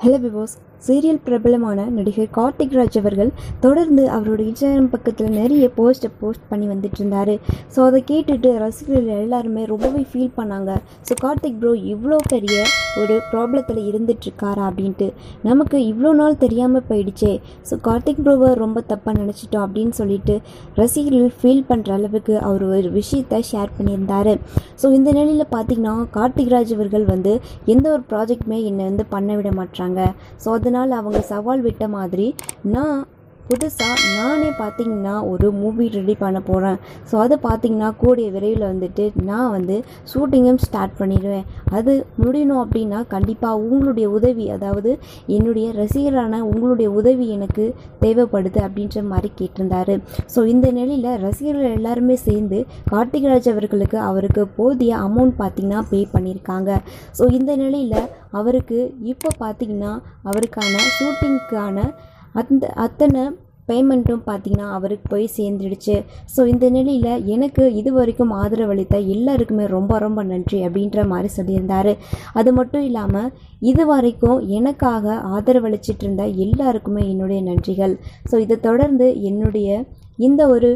hello விவோஸ் serial பிரபலமான நடிகர் கார்த்திக் ராஜ் அவர்கள் தொடர்ந்து அவரோட இன்ஸ்டாகிராம் பக்கத்தில் நிறைய போஸ்ட்டை போஸ்ட் பண்ணி வந்துட்டு இருந்தாரு ஸோ அதை கேட்டுட்டு ரசிகர்கள் எல்லாருமே ரொம்பவே ஃபீல் பண்ணாங்க ஸோ கார்த்திக் ப்ரோ இவ்வளோ பெரிய ஒரு ப்ராப்ளத்தில் இருந்துட்டு இருக்காரா அப்படின்ட்டு நமக்கு இவ்வளோ நாள் தெரியாமல் போயிடுச்சே ஸோ கார்த்திக் ப்ரோவை ரொம்ப தப்பாக நினச்சிட்டோம் அப்படின்னு சொல்லிட்டு ரசிகர்கள் ஃபீல் பண்ணுற அளவுக்கு அவர் ஒரு விஷயத்தை ஷேர் பண்ணியிருந்தாரு ஸோ இந்த நிலையில் பார்த்தீங்கன்னா கார்த்திக் ராஜ் அவர்கள் வந்து எந்த ஒரு ப்ராஜெக்ட்டுமே என்னை வந்து பண்ண விட மாட்டாங்க ஸோ அதனால் அவங்க சவால் விட்ட மாதிரி நான் புதுசாக நானே பார்த்தீங்கன்னா ஒரு மூவி ரெடி பண்ண போகிறேன் ஸோ அதை பார்த்தீங்கன்னா கூடிய விரைவில் வந்துட்டு நான் வந்து ஷூட்டிங்கும் ஸ்டார்ட் பண்ணிடுவேன் அது முடியணும் அப்படின்னா கண்டிப்பாக உங்களுடைய உதவி அதாவது என்னுடைய ரசிகரான உங்களுடைய உதவி எனக்கு தேவைப்படுது அப்படின்ற மாதிரி கேட்டிருந்தாரு ஸோ இந்த நிலையில் ரசிகர்கள் எல்லாருமே சேர்ந்து கார்த்திகராஜ் அவர்களுக்கு அவருக்கு போதிய அமௌண்ட் பார்த்தீங்கன்னா பே பண்ணியிருக்காங்க ஸோ இந்த நிலையில் அவருக்கு இப்போ பார்த்தீங்கன்னா அவருக்கான ஷூட்டிங்க்கான அந்த அத்தனை பேமெண்ட்டும் பார்த்தீங்கன்னா அவருக்கு போய் சேர்ந்துடுச்சு ஸோ இந்த நிலையில் எனக்கு இது வரைக்கும் ஆதரவளித்த எல்லாருக்குமே ரொம்ப ரொம்ப நன்றி அப்படின்ற மாதிரி சொல்லியிருந்தாரு அது மட்டும் இல்லாமல் இது வரைக்கும் எனக்காக ஆதரவளிச்சிட்டு இருந்த எல்லாருக்குமே என்னுடைய நன்றிகள் ஸோ இதை தொடர்ந்து என்னுடைய இந்த ஒரு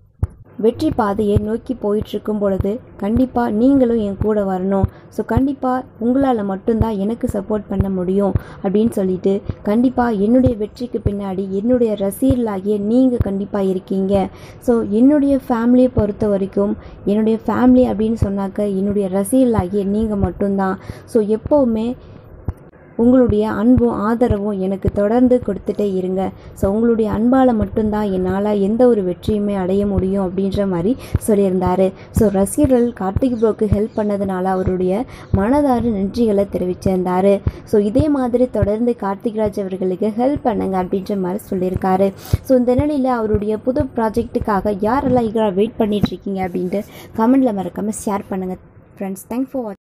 வெற்றி பாதையை நோக்கி போயிட்டுருக்கும் பொழுது கண்டிப்பாக நீங்களும் என் கூட வரணும் ஸோ கண்டிப்பாக உங்களால் மட்டும்தான் எனக்கு சப்போர்ட் பண்ண முடியும் அப்படின்னு சொல்லிட்டு கண்டிப்பாக என்னுடைய வெற்றிக்கு பின்னாடி என்னுடைய ரசிகர்களாகிய நீங்கள் கண்டிப்பாக இருக்கீங்க ஸோ என்னுடைய ஃபேமிலியை பொறுத்த வரைக்கும் என்னுடைய ஃபேமிலி அப்படின்னு சொன்னாக்க என்னுடைய ரசிகர்களாகிய நீங்கள் மட்டும்தான் ஸோ எப்போவுமே உங்களுடைய அன்பும் ஆதரவும் எனக்கு தொடர்ந்து கொடுத்துட்டே இருங்க ஸோ உங்களுடைய அன்பால் மட்டும்தான் என்னால் எந்த ஒரு வெற்றியுமே அடைய முடியும் அப்படின்ற மாதிரி சொல்லியிருந்தாரு ஸோ ரசிகர்கள் கார்த்திக் ப்ரோக்கு ஹெல்ப் பண்ணதுனால அவருடைய மனதார நன்றிகளை தெரிவிச்சிருந்தாரு ஸோ இதே மாதிரி தொடர்ந்து கார்த்திக் ராஜ் அவர்களுக்கு ஹெல்ப் பண்ணுங்க அப்படின்ற மாதிரி சொல்லியிருக்காரு ஸோ இந்த நிலையில் அவருடைய புது ப்ராஜெக்ட்டுக்காக யாரெல்லாம் ஈகராக வெயிட் பண்ணிட்டு இருக்கீங்க அப்படின்ட்டு கமெண்டில் மறக்காமல் ஷேர் பண்ணுங்கள் ஃப்ரெண்ட்ஸ் தேங்க்ஸ் ஃபார் வாட்சிங்